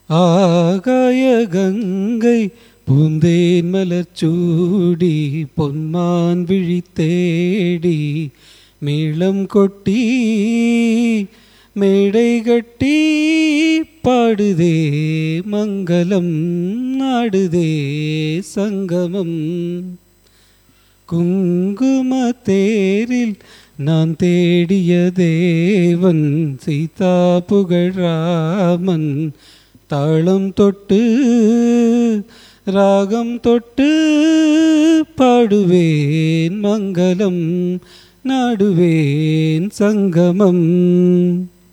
ஆகாய கங்கை பூந்தேன் மலர்ச்சூடி பொன்மான் விழி தேடி மேளம் கொட்டி மேடை கட்டி பாடுதே மங்களம் நாடுதே சங்கமம் குங்கும தேரில் நான் தேடிய தேவன் சீதா புகழாமன் தாளம் தொட்டு ராகம் தொட்டு பாடுவேன் மங்களம் நாடுவேன் சங்கமம்